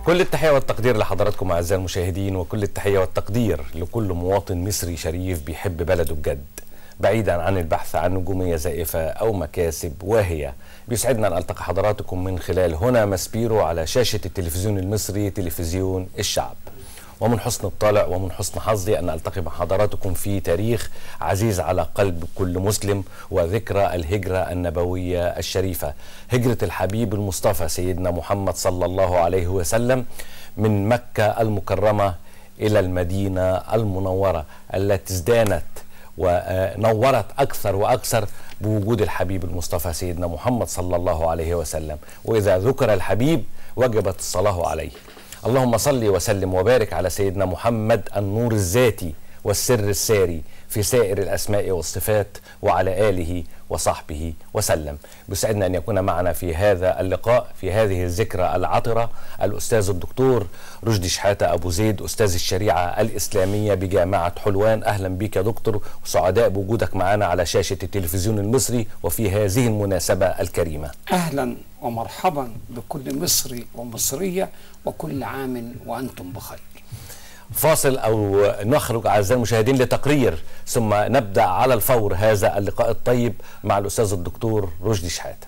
كل التحية والتقدير لحضراتكم أعزائي المشاهدين وكل التحية والتقدير لكل مواطن مصري شريف بيحب بلده بجد بعيدا عن البحث عن نجومية زائفة أو مكاسب واهية بيسعدنا أن ألتقي حضراتكم من خلال هنا ماسبيرو على شاشة التلفزيون المصري تلفزيون الشعب ومن حسن الطالع ومن حسن حظي أن ألتقي مع حضراتكم في تاريخ عزيز على قلب كل مسلم وذكرى الهجرة النبوية الشريفة هجرة الحبيب المصطفى سيدنا محمد صلى الله عليه وسلم من مكة المكرمة إلى المدينة المنورة التي ازدانت ونورت أكثر وأكثر بوجود الحبيب المصطفى سيدنا محمد صلى الله عليه وسلم وإذا ذكر الحبيب وجبت الصلاة عليه اللهم صل وسلم وبارك على سيدنا محمد النور الذاتي والسر الساري في سائر الاسماء والصفات وعلى اله وصحبه وسلم. بيسعدنا ان يكون معنا في هذا اللقاء في هذه الذكرى العطره الاستاذ الدكتور رشدي شحاته ابو زيد استاذ الشريعه الاسلاميه بجامعه حلوان اهلا بك يا دكتور وسعداء بوجودك معنا على شاشه التلفزيون المصري وفي هذه المناسبه الكريمه. اهلا ومرحبا بكل مصري ومصريه وكل عام وانتم بخير. فاصل او نخرج اعزائي المشاهدين لتقرير ثم نبدا على الفور هذا اللقاء الطيب مع الاستاذ الدكتور رشدي شحاته.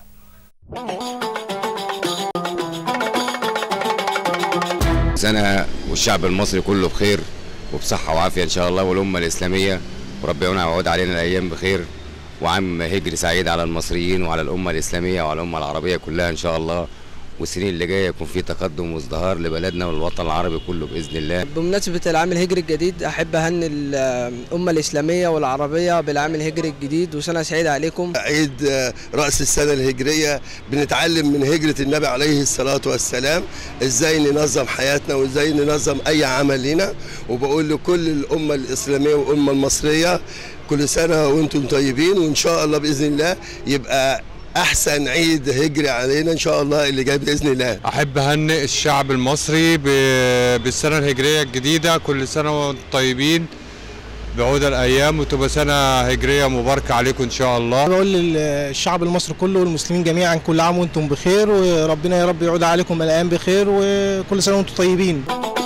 سنة والشعب المصري كله بخير وبصحة وعافية إن شاء الله والأمة الإسلامية وربنا يعود علينا الأيام بخير وعام هجري سعيد على المصريين وعلى الأمة الإسلامية وعلى الأمة العربية كلها إن شاء الله والسنين اللي جايه يكون في تقدم وازدهار لبلدنا والوطن العربي كله باذن الله. بمناسبه العام الهجري الجديد احب اهني الامه الاسلاميه والعربيه بالعام الهجري الجديد وسنه سعيده عليكم. عيد راس السنه الهجريه بنتعلم من هجره النبي عليه الصلاه والسلام ازاي ننظم حياتنا وازاي ننظم اي عمل لنا وبقول لكل الامه الاسلاميه والامه المصريه كل سنه وانتم طيبين وان شاء الله باذن الله يبقى احسن عيد هجري علينا ان شاء الله اللي جاي باذن الله احب اهنئ الشعب المصري بالسنه الهجريه الجديده كل سنه وانتم طيبين بعود الايام وتبقى سنه هجريه مباركه عليكم ان شاء الله بقول للشعب المصري كله والمسلمين جميعا كل عام وانتم بخير وربنا يا رب يعود عليكم الايام بخير وكل سنه وانتم طيبين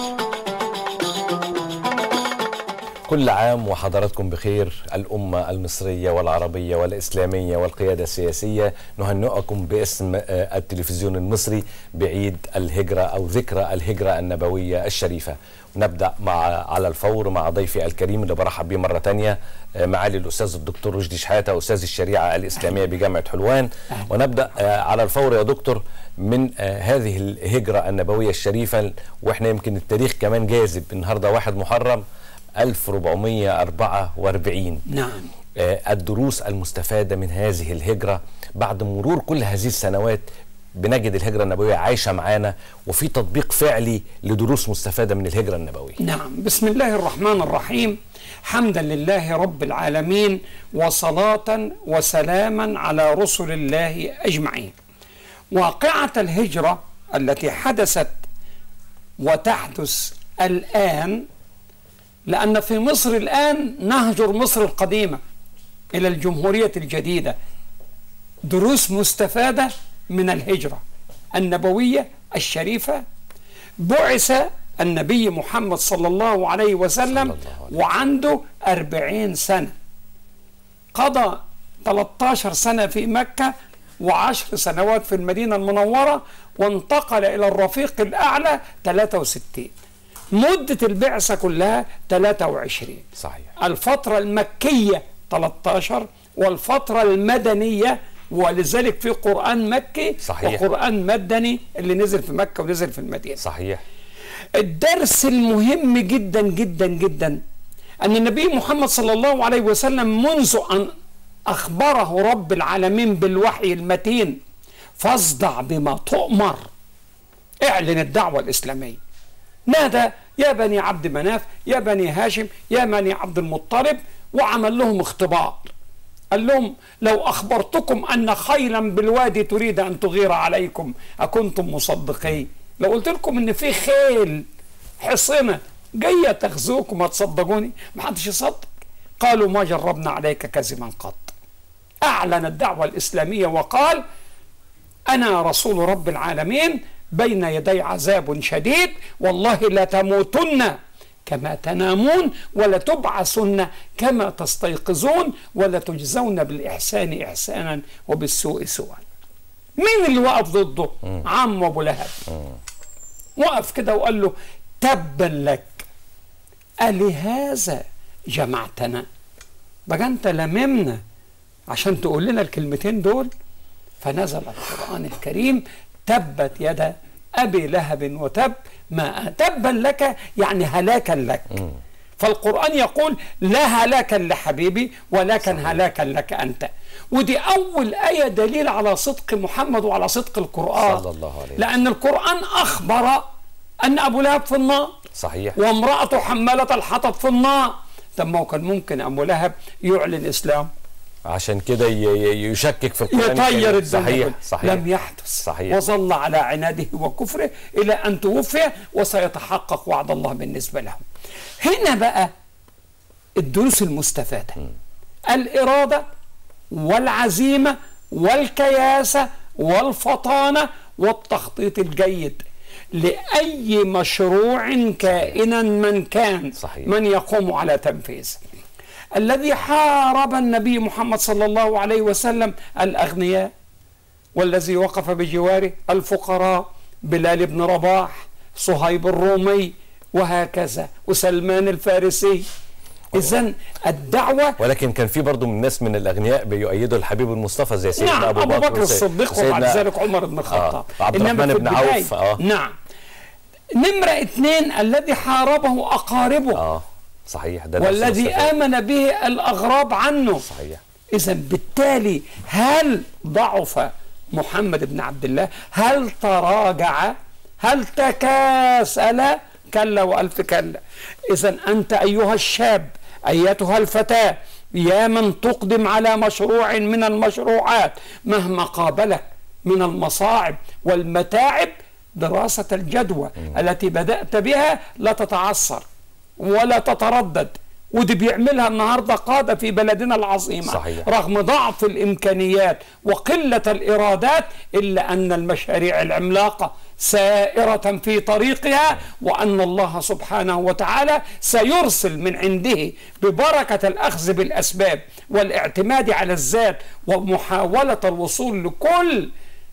كل عام وحضراتكم بخير الأمة المصرية والعربية والإسلامية والقيادة السياسية نهنئكم باسم التلفزيون المصري بعيد الهجرة أو ذكرى الهجرة النبوية الشريفة نبدأ مع على الفور مع ضيفي الكريم اللي برحب بيه مرة تانية معالي الأستاذ الدكتور رشدي شحاتة أستاذ الشريعة الإسلامية بجامعة حلوان ونبدأ على الفور يا دكتور من هذه الهجرة النبوية الشريفة وإحنا يمكن التاريخ كمان جاذب النهاردة واحد محرم 1444 نعم الدروس المستفادة من هذه الهجرة بعد مرور كل هذه السنوات بنجد الهجرة النبوية عايشة معانا وفي تطبيق فعلي لدروس مستفادة من الهجرة النبوية نعم بسم الله الرحمن الرحيم حمدا لله رب العالمين وصلاة وسلاما على رسل الله أجمعين واقعة الهجرة التي حدثت وتحدث الآن لأن في مصر الآن نهجر مصر القديمة إلى الجمهورية الجديدة دروس مستفادة من الهجرة النبوية الشريفة بعث النبي محمد صلى الله عليه وسلم وعنده أربعين سنة قضى 13 سنة في مكة وعشر سنوات في المدينة المنورة وانتقل إلى الرفيق الأعلى 63 مدة البعثة كلها 23 صحيح الفترة المكية 13 والفترة المدنية ولذلك في قرآن مكي صحيح. وقرآن مدني اللي نزل في مكة ونزل في المدينة صحيح الدرس المهم جدا جدا جدا أن النبي محمد صلى الله عليه وسلم منذ أن أخبره رب العالمين بالوحي المتين فاصدع بما تؤمر اعلن الدعوة الإسلامية نادى يا بني عبد مناف يا بني هاشم يا بني عبد المطلب وعمل لهم اختبار قال لهم لو أخبرتكم أن خيلا بالوادي تريد أن تغير عليكم أكنتم مصدقين لو قلت لكم أن في خيل حصنة جاية تغزوكم هتصدقوني ما حدش يصدق قالوا ما جربنا عليك كذبا قط أعلن الدعوة الإسلامية وقال أنا رسول رب العالمين بين يدي عذاب شديد والله لا تموتن كما تنامون ولا تبعثن كما تستيقظون ولا تجزون بالإحسان إحسانا وبالسوء سوءا مين اللي وقف ضده عم أبو لهب وقف كده وقال له تبا لك ألهذا جمعتنا بقى أنت لممنا عشان تقول لنا الكلمتين دول فنزل القرآن الكريم تبت يد أبي لهب وتب ما تبا لك يعني هلاكا لك فالقرآن يقول لا هلاكا لحبيبي ولكن صحيح. هلاكا لك أنت ودي أول آية دليل على صدق محمد وعلى صدق القرآن صلى الله عليه وسلم. لأن القرآن أخبر أن أبو لهب في النار صحيح وامرأته حمالة الحطب في النار طب ما هو كان ممكن أبو لهب يعلن إسلام عشان كده ي- ي- يشكك في القرآن يطير الكريم. الدنيا صحيح كلها. صحيح لم يحدث صحيح. وظل على عناده وكفره إلى أن توفي وسيتحقق وعد الله بالنسبة له هنا بقى الدروس المستفادة الإرادة والعزيمة والكياسة والفطانة والتخطيط الجيد لأي مشروع كائنا من كان صحيح. من يقوم على تنفيذه الذي حارب النبي محمد صلى الله عليه وسلم الأغنياء والذي وقف بجواره الفقراء بلال بن رباح صهيب الرومي وهكذا وسلمان الفارسي إذا الدعوة ولكن كان في برضه من ناس من الاغنياء بيؤيدوا الحبيب المصطفى زي سيدنا نعم ابو بكر, وسي- الصديق وسيدنا- وبعد ذلك عمر بن الخطاب آه. عبد إنما الرحمن في بن البداية- عوف اه نعم نمرة اثنين الذي حاربه أقاربه اه صحيح ده درس والذي مستفاد. آمن به الأغراب عنه صحيح إذا بالتالي هل ضعف محمد بن عبد الله هل تراجع هل تكاسل كلا وألف كلا إذا أنت أيها الشاب أيتها الفتاة يا من تقدم على مشروع من المشروعات مهما قابلك من المصاعب والمتاعب دراسة الجدوى التي بدأت بها لا تتعثر ولا تتردد ودي بيعملها النهارده قاده في بلدنا العظيمه صحيح. رغم ضعف الامكانيات وقله الايرادات الا ان المشاريع العملاقه سائره في طريقها وان الله سبحانه وتعالى سيرسل من عنده ببركه الاخذ بالاسباب والاعتماد على الذات ومحاوله الوصول لكل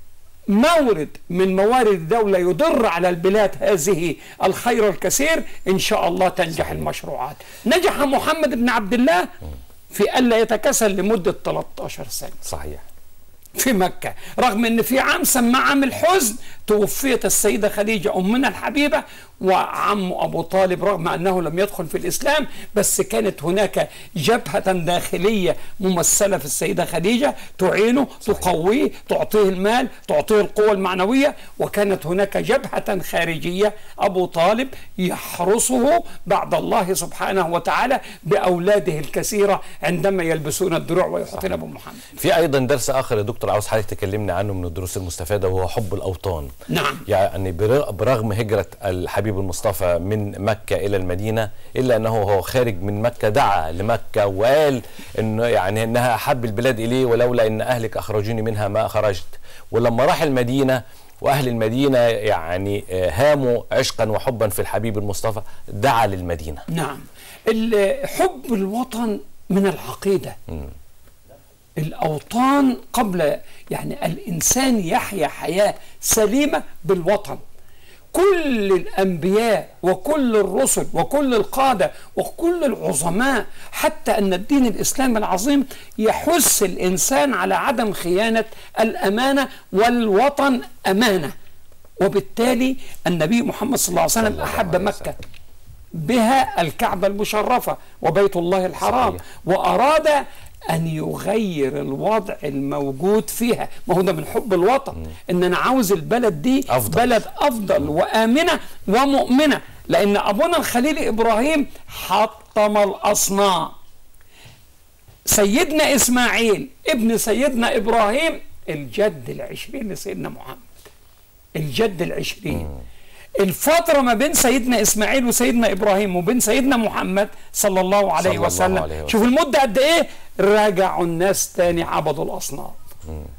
مورد من موارد الدولة يدر على البلاد هذه الخير الكثير إن شاء الله تنجح المشروعات نجح محمد بن عبد الله في ألا يتكسل لمدة 13 سنة صحيح في مكة رغم أن في عام سماه عام الحزن توفيت السيدة خديجة أمنا الحبيبة وعم أبو طالب رغم أنه لم يدخل في الإسلام بس كانت هناك جبهة داخلية ممثلة في السيدة خديجة تعينه تقويه تعطيه المال تعطيه القوة المعنوية وكانت هناك جبهة خارجية أبو طالب يحرسه بعد الله سبحانه وتعالى بأولاده الكثيرة عندما يلبسون الدروع ويحطون أبو محمد في ايضا درس اخر يا دكتور عاوز حضرتك تكلمنا عنه من الدروس المستفاده وهو حب الاوطان نعم يعني برغ- برغم هجرة الحبيب المصطفى من مكة إلى المدينة إلا أنه هو خارج من مكة دعا لمكة وقال إنه يعني إنها أحب البلاد إليه ولولا إن أهلك أخرجوني منها ما خرجت ولما راح المدينة وأهل المدينة يعني آه، هاموا عشقا وحبا في الحبيب المصطفى دعا للمدينة نعم ال- حب الوطن من العقيدة الأوطان قبل يعني الإنسان يحيا حياة سليمة بالوطن كل الأنبياء وكل الرسل وكل القادة وكل العظماء حتى أن الدين الإسلامي العظيم يحث الإنسان على عدم خيانة الأمانة والوطن أمانة وبالتالي النبي محمد صلى الله عليه وسلم الله أحب عليه مكة بها الكعبة المشرفة وبيت الله الحرام صحيح. وأراد أن يغير الوضع الموجود فيها ما هو ده من حب الوطن إن أنا عاوز البلد دي أفضل. بلد أفضل وآمنة ومؤمنة لأن أبونا الخليل إبراهيم حطم الأصنام سيدنا إسماعيل ابن سيدنا إبراهيم الجد العشرين لسيدنا محمد الجد العشرين الفترة ما بين سيدنا إسماعيل وسيدنا إبراهيم وبين سيدنا محمد صلى الله عليه صلى الله وسلم عليه وسلم. شوف المدة قد إيه رجعوا الناس تاني عبدوا الأصنام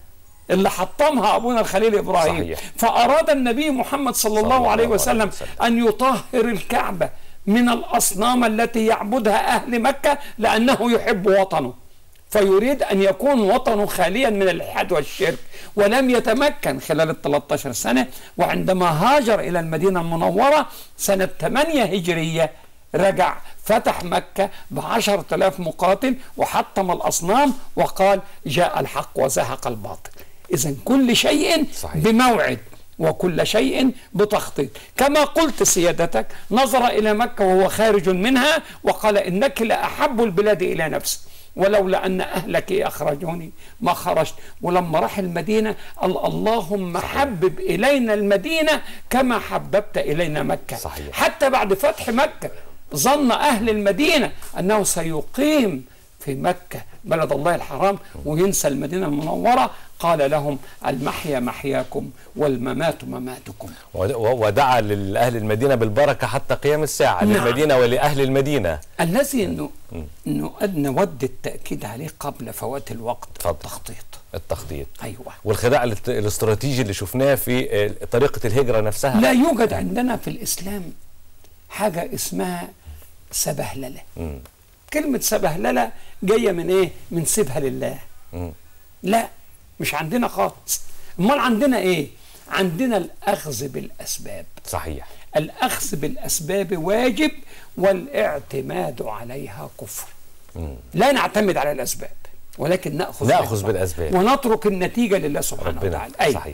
اللي حطمها ابونا الخليل ابراهيم صحيح. فاراد النبي محمد صلى الله عليه وسلم ان يطهر الكعبه من الاصنام التي يعبدها اهل مكه لانه يحب وطنه فيريد ان يكون وطنه خاليا من الالحاد والشرك ولم يتمكن خلال ال 13 سنه وعندما هاجر الى المدينه المنوره سنه 8 هجريه رجع فتح مكة بعشرة آلاف مقاتل وحطم الأصنام وقال جاء الحق وزهق الباطل إذا كل شيء صحيح. بموعد وكل شيء بتخطيط كما قلت سيادتك نظر إلى مكة وهو خارج منها وقال إنك لأحب البلاد إلى نفسي ولولا أن أهلك أخرجوني ما خرجت ولما راح المدينة قال اللهم حبب إلينا المدينة كما حببت إلينا مكة صحيح. حتى بعد فتح مكة ظن أهل المدينة أنه سيقيم في مكة بلد الله الحرام وينسى المدينة المنورة قال لهم المحيا محياكم والممات مماتكم ود- ودعا لأهل المدينة بالبركة حتى قيام الساعة نعم. للمدينة ولأهل المدينة الذي ن- ن- نود التأكيد عليه قبل فوات الوقت اتفضل. التخطيط التخطيط أيوة والخداع الاست- الاستراتيجي اللي شفناه في آه، طريقة الهجرة نفسها لا يوجد عندنا في الإسلام حاجة اسمها سبهللة مم. كلمة سبهللة جاية من إيه؟ من سيبها لله مم. لا مش عندنا خالص امال عندنا ايه عندنا الاخذ بالاسباب صحيح الاخذ بالاسباب واجب والاعتماد عليها كفر مم. لا نعتمد على الاسباب ولكن ناخذ نأخذ بالأسباب. ونترك النتيجه لله سبحانه ربنا وتعالى أي. صحيح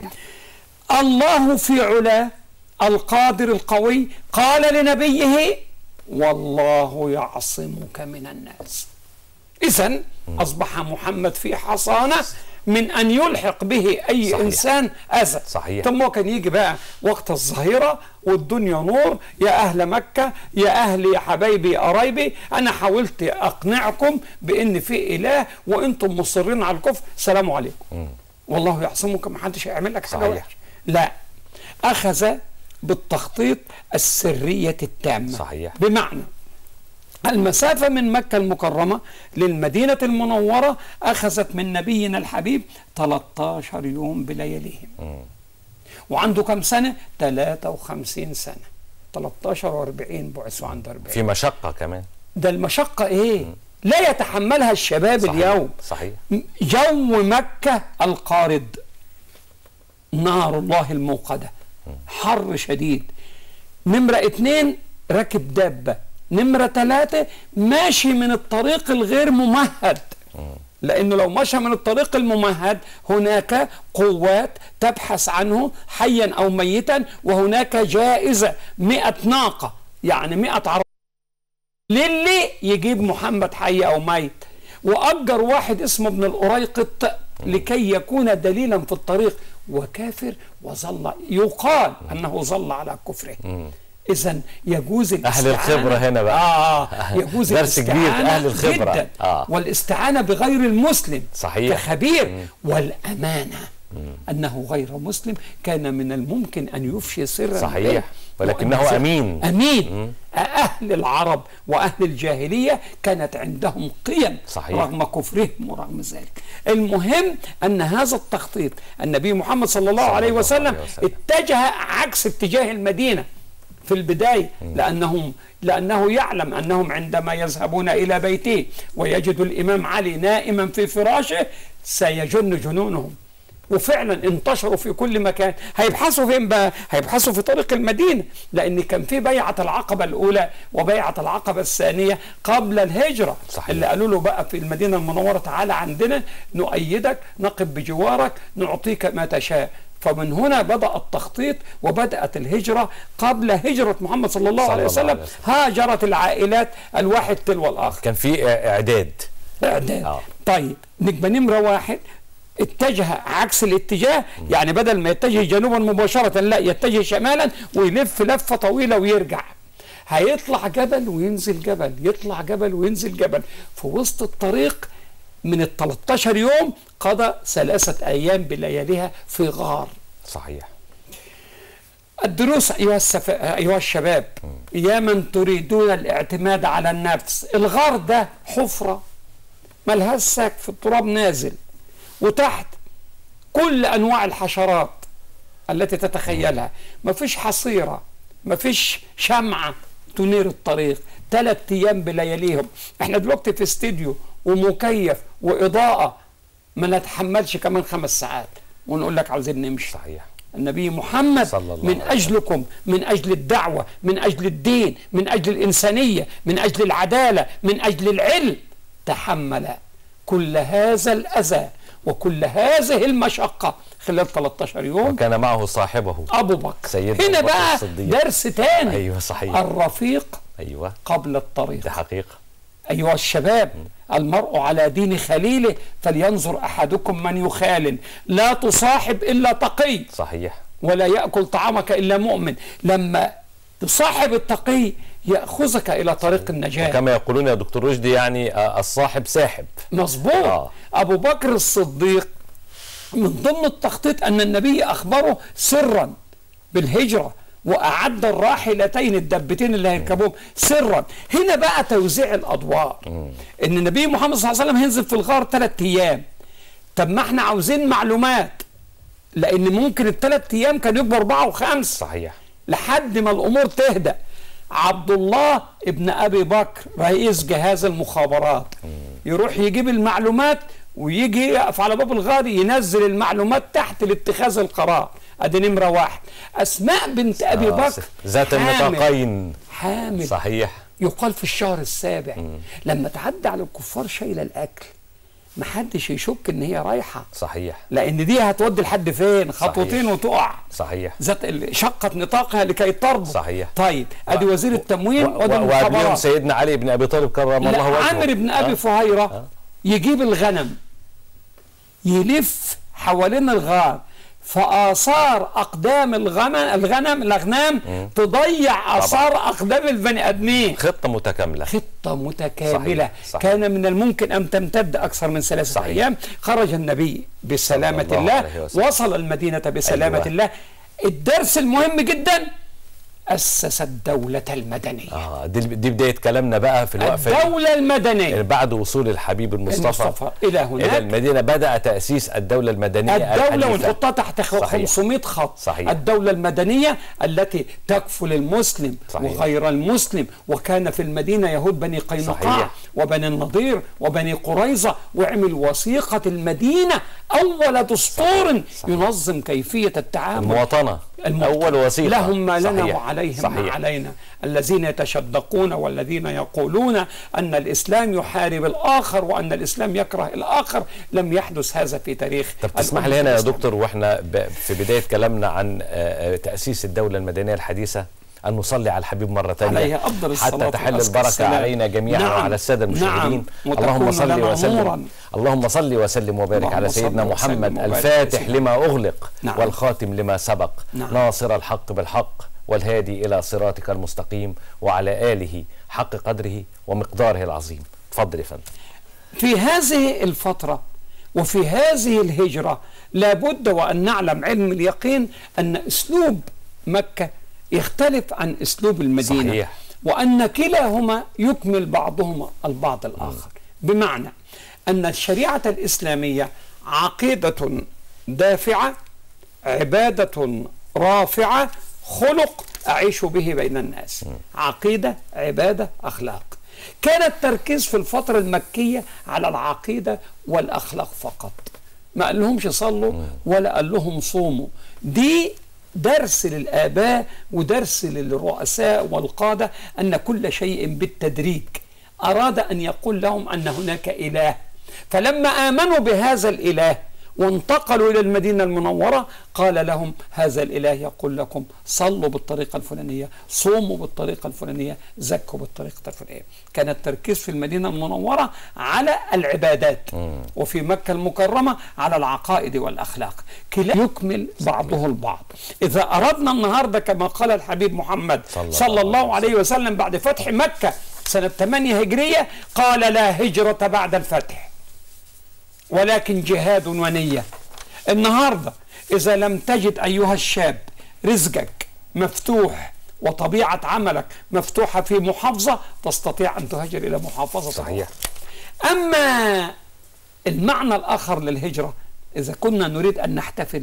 الله في علاه القادر القوي قال لنبيه والله يعصمك من الناس اذا اصبح محمد في حصانه من ان يلحق به اي صحيح. انسان اذى صحيح. طب ما كان يجي بقى وقت الظهيره والدنيا نور يا اهل مكه يا اهلي يا حبايبي يا قرايبي انا حاولت اقنعكم بان في اله وانتم مصرين على الكفر سلام عليكم والله يعصمك ما حدش هيعمل لك حاجه صحيح. وحشه لا اخذ بالتخطيط السريه التامه صحيح. بمعنى المسافة من مكة المكرمة للمدينة المنورة أخذت من نبينا الحبيب 13 يوم بلياليهم وعنده كم سنة؟ 53 سنة 13 و40 بعثوا عند 40 في مشقة كمان ده المشقة إيه؟ لا يتحملها الشباب صحيح. اليوم صحيح جو مكة القارد نار الله الموقدة حر شديد نمرة اتنين راكب دابة نمرة ثلاثة ماشي من الطريق الغير ممهد لأنه لو مشى من الطريق الممهد هناك قوات تبحث عنه حيا أو ميتا وهناك جائزة مئة ناقة يعني مئة عربية للي يجيب محمد حي او ميت واجر واحد اسمه ابن الأريقط لكي يكون دليلا في الطريق وكافر وظل يقال انه ظل على كفره اذا يجوز أهل الاستعانة الخبرة هنا بقى. اه يجوز درس كبير، الاستعانة أهل الخبرة. جدا آه. والاستعانة بغير المسلم صحيح. كخبير والأمانة أنه غير مسلم كان من الممكن أن يفشي سرا صحيح. به ولكنه وأن- أمين. أمين أهل العرب وأهل الجاهلية كانت عندهم قيم صحيح. رغم كفرهم ورغم ذلك المهم أن هذا التخطيط النبي محمد صلى الله صلى عليه الله وسلم عليه وسلم. اتجه عكس اتجاه المدينة في البداية لأنهم لأنه يعلم أنهم عندما يذهبون إلى بيته ويجد الإمام علي نائما في فراشه سيجن جنونهم وفعلا انتشروا في كل مكان هيبحثوا فين بقى هيبحثوا في طريق المدينة لأن كان في بيعة العقبة الأولى وبيعة العقبة الثانية قبل الهجرة صحيح. اللي قالوا له بقى في المدينة المنورة تعالى عندنا نؤيدك نقف بجوارك نعطيك ما تشاء فمن هنا بدأ التخطيط وبدأت الهجرة قبل هجرة محمد صلى الله صلى عليه الله وسلم عليه وسلم. هاجرت العائلات الواحد تلو الآخر كان في آه، إعداد إعداد آه. طيب نبقى نمرة واحد اتجه عكس الاتجاه يعني بدل ما يتجه جنوبا مباشرة لا يتجه شمالا ويلف لفة طويلة ويرجع هيطلع جبل وينزل جبل يطلع جبل وينزل جبل في وسط الطريق من ال 13 يوم قضى ثلاثة أيام بلياليها في غار صحيح الدروس أيها, السف... أيها الشباب يا من تريدون الاعتماد على النفس الغار ده حفرة ملهاش سقف التراب نازل وتحت كل انواع الحشرات التي تتخيلها مفيش حصيره مفيش شمعه تنير الطريق ثلاث ايام بلياليهم احنا دلوقتي في استديو ومكيف واضاءه ما نتحملش كمان خمس ساعات ونقول لك عاوزين نمشي صحيح النبي محمد صلى الله من عليه أجلكم من أجل الدعوة من أجل الدين من أجل الإنسانية من أجل العدالة من أجل العلم تحمل كل هذا الأذى وكل هذه المشقة خلال 13 يوم وكان معه صاحبه أبو بكر سيدنا هنا أبو بكر بقى الصديق. درس تاني أيوة صحيح. الرفيق ايوه قبل الطريق دي حقيقه أيها الشباب المرء على دين خليله فلينظر أحدكم من يخالل لا تصاحب إلا تقي صحيح ولا يأكل طعامك إلا مؤمن لما تصاحب التقي يأخذك إلى طريق النجاة كما يقولون يا دكتور رشدي يعني آه، الصاحب ساحب مظبوط آه. أبو بكر الصديق من ضمن التخطيط أن النبي أخبره سرا بالهجرة وأعد الراحلتين الدبتين اللي هيركبوهم سرا هنا بقى توزيع الأدوار إن النبي محمد صلى الله عليه وسلم هينزل في الغار ثلاث أيام طب ما احنا عاوزين معلومات لأن ممكن الثلاث أيام كان يبقوا أربعة وخمس صحيح لحد ما الامور تهدى عبد الله ابن ابي بكر رئيس جهاز المخابرات يروح يجيب المعلومات ويجي يقف على باب الغار ينزل المعلومات تحت لاتخاذ القرار ادي نمره واحد اسماء بنت ابي آه، بكر ذات حامل- النطاقين حامل صحيح يقال في الشهر السابع لما تعدي على الكفار شايله الاكل محدش يشك ان هي رايحه صحيح لان دي هتودي لحد فين خطوتين وتقع صحيح ذات ال- شقت نطاقها لكي تربط صحيح. طيب ادي وزير التموين و- وادي و- وقبلهم المخابرات سيدنا علي بن ابي طالب كرم الله لا وجهه عامر بن ابي آه. فهيره يجيب الغنم يلف حوالين الغار فآثار أقدام الغنم الغنم الأغنام تضيع آثار أقدام البني آدمين خطه متكامله خطة متكاملة صحيح، صحيح. كان من الممكن أن تمتد أكثر من ثلاثة صحيح. أيام خرج النبي بسلامة صلى الله عليه الله وسلم. وصل المدينة بسلامة أيوة. الله الدرس المهم جدا أسس الدولة المدنية اه دي دي بدايه كلامنا بقى في الوقفه دي. الدولة المدنية بعد وصول الحبيب المصطفى, المصطفى إلى هناك. الى المدينه بدا تاسيس الدوله المدنيه الدولة الحديثة. ونحطها تحت خ- صحيح. 500 خط صحيح. الدولة المدنية التي تكفل المسلم صحيح. وغير المسلم وكان في المدينة يهود بني قينقاع صحيح. وبني النضير وبني قريظة وعمل وثيقة المدينة أول دستور ينظم كيفية التعامل المواطنه المواطن. اول وثيقه لهم ما لنا صحيح. وعليهم صحيح. ما علينا الذين يتشدقون والذين يقولون أن الإسلام يحارب الآخر وأن الإسلام يكره الآخر لم يحدث هذا في تاريخ طب تسمح الأمة لي هنا يا الإسلامية. دكتور واحنا ب- في بدايه كلامنا عن آه، آه، تاسيس الدوله المدنيه الحديثه ان نصلي على الحبيب مره ثانيه عليه أفضل الصلاة حتى تحل وأزكى البركه السلام. علينا جميعا نعم. وعلى الساده المشاهدين نعم. اللهم وتكون صل لنا وسلم نورا. اللهم صل وسلم وبارك اللهم على صل سيدنا وسلم محمد وبارك على الفاتح سيدنا لما اغلق نعم. والخاتم لما سبق نعم. ناصر الحق بالحق والهادي الى صراطك المستقيم وعلى اله حق قدره ومقداره العظيم اتفضل يا فندم في هذه الفترة وفي هذه الهجرة لابد وأن نعلم علم اليقين أن أسلوب مكة يختلف عن أسلوب المدينة صحيح. وأن كلاهما يكمل بعضهما البعض الآخر بمعنى أن الشريعة الإسلامية عقيدة دافعة عبادة رافعة خلق أعيش به بين الناس عقيدة عبادة أخلاق كان التركيز في الفترة المكية على العقيدة والأخلاق فقط ما قال لهمش صلوا ولا قال لهم صوموا دي درس للآباء ودرس للرؤساء والقادة أن كل شيء بالتدريج أراد أن يقول لهم أن هناك إله فلما آمنوا بهذا الإله وانتقلوا إلى المدينة المنورة قال لهم هذا الإله يقول لكم صلوا بالطريقة الفلانية صوموا بالطريقة الفلانية زكوا بالطريقة الفلانية كان التركيز في المدينة المنورة على العبادات وفي مكة المكرمة على العقائد والأخلاق كلا يكمل بعضه البعض إذا أردنا النهاردة كما قال الحبيب محمد صلى صلى الله الله عليه وسلم بعد فتح مكة سنة 8 هجرية قال لا هجرة بعد الفتح ولكن جهاد ونية النهاردة إذا لم تجد أيها الشاب رزقك مفتوح وطبيعة عملك مفتوحة في محافظة تستطيع أن تهاجر إلى محافظة صحيح أخرى. أما المعنى الآخر للهجرة إذا كنا نريد أن نحتفل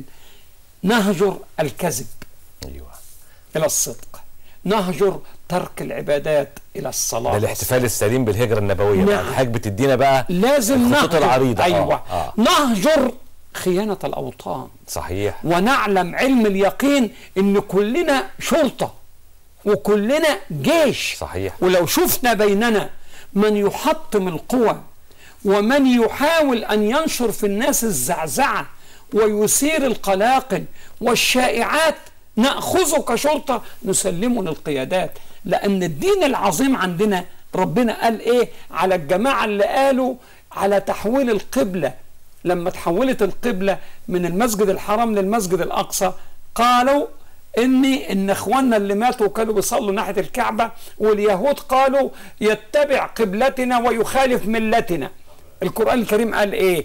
نهجر الكذب ايوه إلى الصدق نهجر ترك العبادات إلى الصلاة ده الاحتفال السليم بالهجره النبويه بقى نعم. حضرتك بتدينا بقى لازم الخطوط نهجر العريضه أيوة آه. آه. نهجر خيانة الأوطان صحيح ونعلم علم اليقين ان كلنا شرطه وكلنا جيش صحيح. ولو شفنا بيننا من يحطم القوى ومن يحاول ان ينشر في الناس الزعزعه ويثير القلاقل والشائعات ناخذه كشرطه نسلمه للقيادات لان الدين العظيم عندنا ربنا قال ايه على الجماعه اللي قالوا على تحويل القبله لما تحولت القبله من المسجد الحرام للمسجد الاقصى قالوا اني ان اخواننا اللي ماتوا كانوا بيصلوا ناحيه الكعبه واليهود قالوا يتبع قبلتنا ويخالف ملتنا القران الكريم قال ايه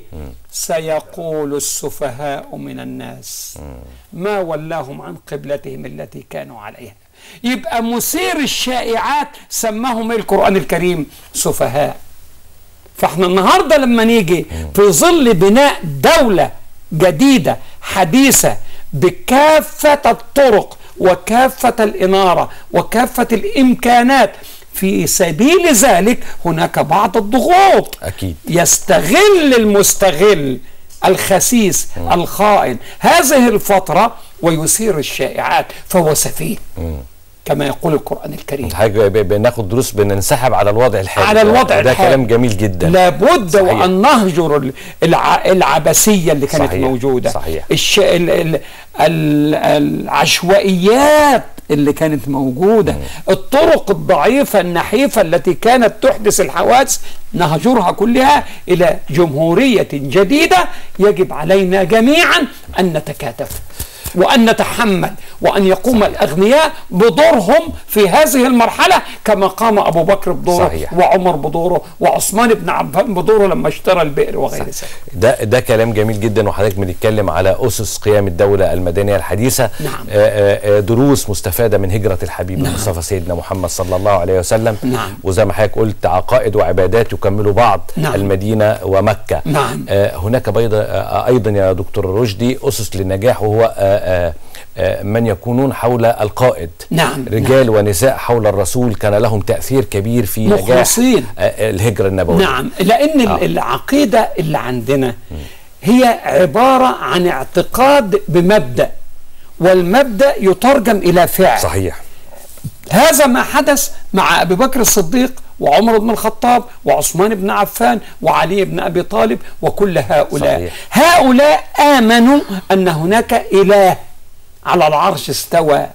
سيقول السفهاء من الناس ما ولاهم عن قبلتهم التي كانوا عليها يبقى مثير الشائعات سماهم إيه القران الكريم سفهاء فاحنا النهارده لما نيجي في ظل بناء دوله جديده حديثه بكافه الطرق وكافه الاناره وكافه الامكانات في سبيل ذلك هناك بعض الضغوط أكيد. يستغل المستغل الخسيس الخائن هذه الفتره ويثير الشائعات فهو سفيه كما يقول القران الكريم حاجه ب- بناخد دروس بننسحب على الوضع الحالي على ده- الوضع ده الحالي. كلام جميل جدا لابد صحيح. وان نهجر ال- الع... العبثيه اللي كانت صحيح. موجوده صحيح. الش... ال... ال... ال... العشوائيات اللي كانت موجوده الطرق الضعيفه النحيفه التي كانت تحدث الحوادث نهجرها كلها الى جمهوريه جديده يجب علينا جميعا ان نتكاتف وأن نتحمل وأن يقوم الأغنياء بدورهم في هذه المرحلة كما قام أبو بكر بدوره صحيح. وعمر بدوره وعثمان بن عفان بدوره لما اشترى البئر وغير ذلك ده ده كلام جميل جدا وحضرتك بنتكلم على اسس قيام الدوله المدنيه الحديثه نعم. آه، آه، آه، دروس مستفاده من هجره الحبيب المصطفى سيدنا محمد صلى الله عليه وسلم نعم. وزي ما حضرتك قلت عقائد وعبادات يكملوا بعض نعم. المدينه ومكه نعم. آه، هناك بيض آه، ايضا يا دكتور رشدي اسس للنجاح وهو آه، آه، آه، من يكونون حول القائد نعم، رجال ونساء حول الرسول كان لهم تاثير كبير في نجاح مخلصين. آه، الهجره النبويه نعم لأن ال- آه. العقيدة اللي عندنا هي عبارة عن اعتقاد بمبدأ والمبدأ يترجم إلى فعل صحيح هذا ما حدث مع ابي بكر الصديق وعمر بن الخطاب وعثمان بن عفان وعلي بن ابي طالب وكل هؤلاء صحيح. هؤلاء امنوا ان هناك اله على العرش استوى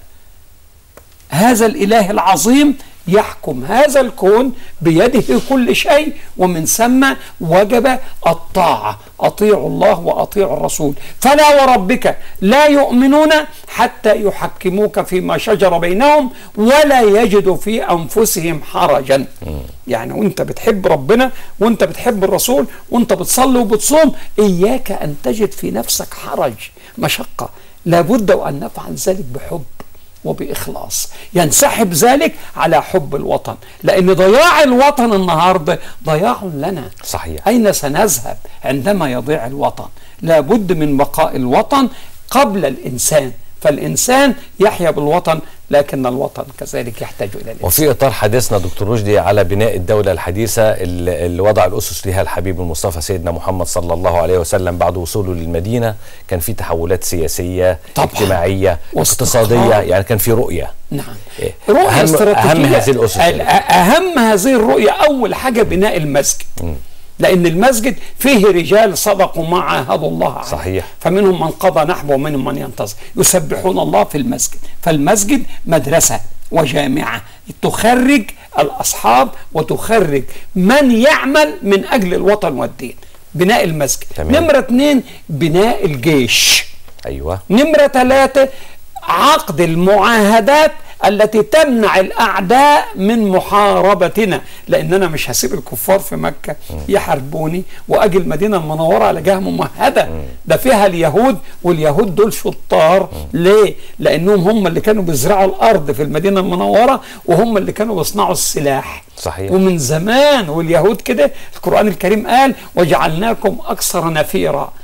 هذا الاله العظيم يحكم هذا الكون بيده كل شيء ومن ثم وجب الطاعه اطيعوا الله واطيعوا الرسول فلا وربك لا يؤمنون حتى يحكموك فيما شجر بينهم ولا يجدوا في انفسهم حرجا يعني وانت بتحب ربنا وانت بتحب الرسول وانت بتصلي وبتصوم اياك ان تجد في نفسك حرج مشقه لابد وان نفعل ذلك بحب وبإخلاص ينسحب ذلك على حب الوطن لأن ضياع الوطن النهاردة ضياع لنا صحيح. أين سنذهب عندما يضيع الوطن لابد من بقاء الوطن قبل الإنسان فالإنسان يحيا بالوطن لكن الوطن كذلك يحتاج إلى الإنسان وفي اطار حديثنا دكتور رشدي على بناء الدوله الحديثه اللي اللي وضع الاسس لها الحبيب المصطفى سيدنا محمد صلى الله عليه وسلم بعد وصوله للمدينه كان في تحولات سياسيه طبعاً. اجتماعيه واستقرار. اقتصاديه يعني كان في رؤيه نعم إيه. رؤية أهم- استراتيجية أهم هذه الأسس ال- أهم هذه الرؤية أول حاجة بناء المسجد لأن المسجد فيه رجال صدقوا ما عاهدوا الله عليه صحيح. فمنهم من قضى نحبه ومنهم من ينتظر يسبحون الله في المسجد فالمسجد مدرسة وجامعة تخرج الأصحاب وتخرج من يعمل من أجل الوطن والدين بناء المسجد تمام. نمرة اتنين بناء الجيش ايوه نمرة ثلاثة عقد المعاهدات التي تمنع الأعداء من محاربتنا لأن أنا مش هسيب الكفار في مكة يحاربوني وأجي المدينة المنورة على جهة ممهدة ده فيها اليهود واليهود دول شطار ليه؟ لأنهم هم اللي كانوا بيزرعوا الأرض في المدينة المنورة وهم اللي كانوا بيصنعوا السلاح صحيح. ومن زمان واليهود كده القرآن الكريم قال وجعلناكم أكثر نفيرا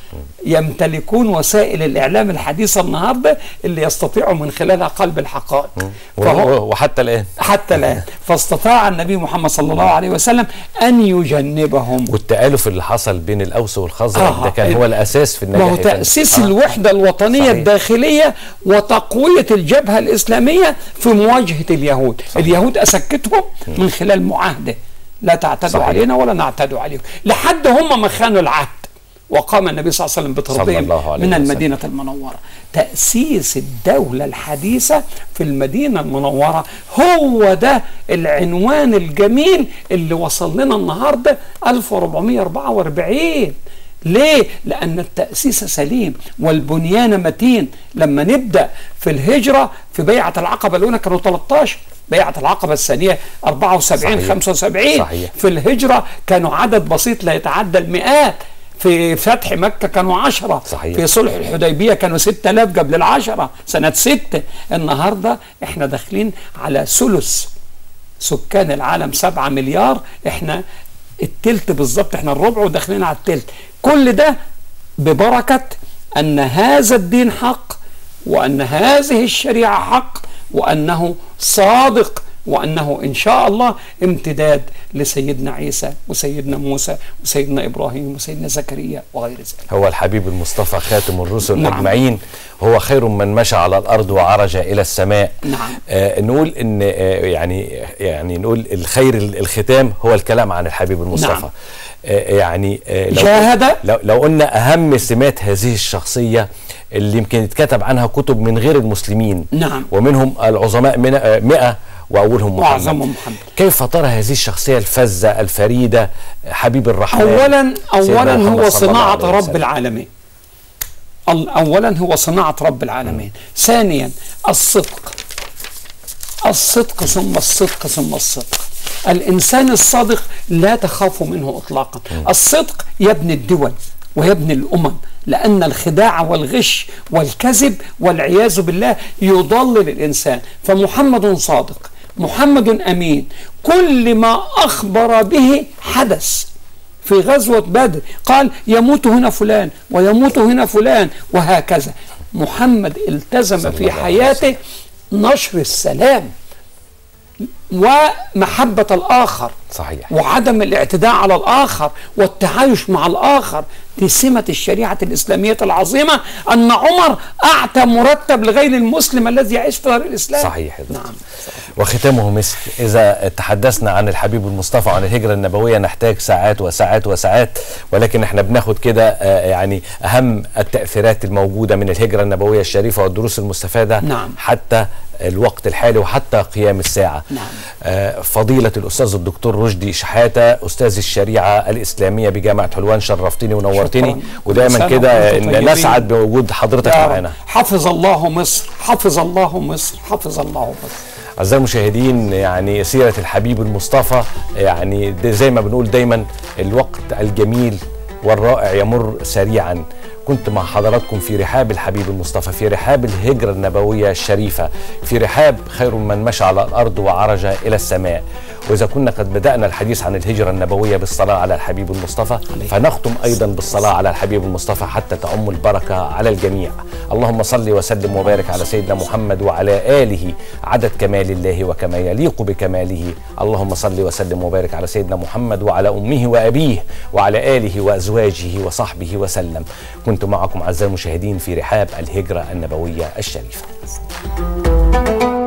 يمتلكون وسائل الإعلام الحديثة النهاردة اللي يستطيعوا من خلالها قلب الحقائق فهو وحتى الان حتى الآن فاستطاع النبي محمد صلى الله عليه وسلم أن يجنبهم والتآلف اللي حصل بين الأوس والخزرج آه، ده كان ال- هو الأساس في النجاح ما هو يا فندم. تأسيس آه. الوحدة الوطنية صحيح. الداخلية وتقوية الجبهة الإسلامية في مواجهة اليهود اليهود أسكتهم من خلال معاهدة لا تعتدوا صحيح. علينا ولا نعتدوا عليكم لحد هم ما خانوا العهد وقام النبي صلى الله عليه وسلم صلى بتربيهم الله عليه من وسلم. المدينة المنورة تأسيس الدولة الحديثة في المدينة المنورة هو ده العنوان الجميل اللي وصل لنا النهاردة 1444 ليه؟ لأن التأسيس سليم والبنيان متين لما نبدأ في الهجرة في بيعة العقبة الأولى كانوا 13 بيعة العقبة الثانية 74 صحيح. 75 صحيح. في الهجرة كانوا عدد بسيط لا يتعدى المئات في فتح مكة كانوا عشرة صحيح. في صلح الحديبية كانوا ستة آلاف قبل العشرة سنة ستة النهاردة احنا داخلين على ثلث سكان العالم سبعة مليار احنا التلت بالظبط احنا الربع وداخلين على التلت كل ده ببركة أن هذا الدين حق وأن هذه الشريعة حق وأنه صادق وأنه إن شاء الله امتداد لسيدنا عيسى وسيدنا موسى وسيدنا إبراهيم وسيدنا زكريا وغير ذلك هو الحبيب المصطفى خاتم الرسل نعم. اجمعين هو خير من مشى على الارض وعرج الى السماء نعم. آه نقول ان آه يعني يعني نقول الخير الختام هو الكلام عن الحبيب المصطفى نعم. آه يعني آه لو جاهد. لو, لو قلنا اهم سمات هذه الشخصيه اللي يمكن يتكتب عنها كتب من غير المسلمين نعم. ومنهم العظماء من آه، مئة واولهم محمد وأعظمهم محمد. كيف ترى هذه الشخصيه الفذه الفريده حبيب الرحمن اولا سيدنا اولا محمد هو صلى الله صناعه عليه رب وسلم. العالمين ال- اولا هو صناعه رب العالمين ثانيا الصدق الصدق ثم الصدق ثم الصدق الانسان الصادق لا تخاف منه اطلاقا الصدق يبني الدول ويبني الامم لان الخداع والغش والكذب والعياذ بالله يضلل الانسان فمحمد صادق محمد امين كل ما اخبر به حدث في غزوة بدر قال يموت هنا فلان ويموت هنا فلان وهكذا محمد التزم في حياته نشر السلام ومحبة الآخر صحيح وعدم الاعتداء على الآخر والتعايش مع الآخر دي سمة الشريعة الإسلامية العظيمة أن عمر أعطى مرتب لغير المسلم الذي يعيش في دار الإسلام صحيح يا دكتور. نعم وختامه مسك إذا تحدثنا عن الحبيب المصطفى وعن الهجرة النبوية نحتاج ساعات وساعات وساعات ولكن احنا بناخد كده آه، يعني أهم التأثيرات الموجودة من الهجرة النبوية الشريفة والدروس المستفادة نعم. حتى الوقت الحالي وحتى قيام الساعة نعم. آه، فضيلة الأستاذ الدكتور رشدي شحاتة أستاذ الشريعة الإسلامية بجامعة حلوان شرفتني ونورتني شكراً. ودايما سنة كده وأنتم إن طيبين. نسعد بوجود حضرتك يا رب. معنا حفظ الله مصر حفظ الله مصر حفظ الله مصر أعزائي المشاهدين يعني سيرة الحبيب المصطفى يعني ده زي ما بنقول دايما الوقت الجميل والرائع يمر سريعا كنت مع حضراتكم في رحاب الحبيب المصطفى في رحاب الهجرة النبوية الشريفة في رحاب خير من مشى على الأرض وعرج إلى السماء وإذا كنا قد بدأنا الحديث عن الهجرة النبوية بالصلاة على الحبيب المصطفى فنختم أيضا بالصلاة على الحبيب المصطفى حتى تعم البركة على الجميع اللهم صل وسلم وبارك على سيدنا محمد وعلى آله عدد كمال الله وكما يليق بكماله اللهم صل وسلم وبارك على سيدنا محمد وعلى أمه وأبيه وعلى آله وأزواجه وصحبه وسلم كنت معكم أعزائي المشاهدين في رحاب الهجرة النبوية الشريفة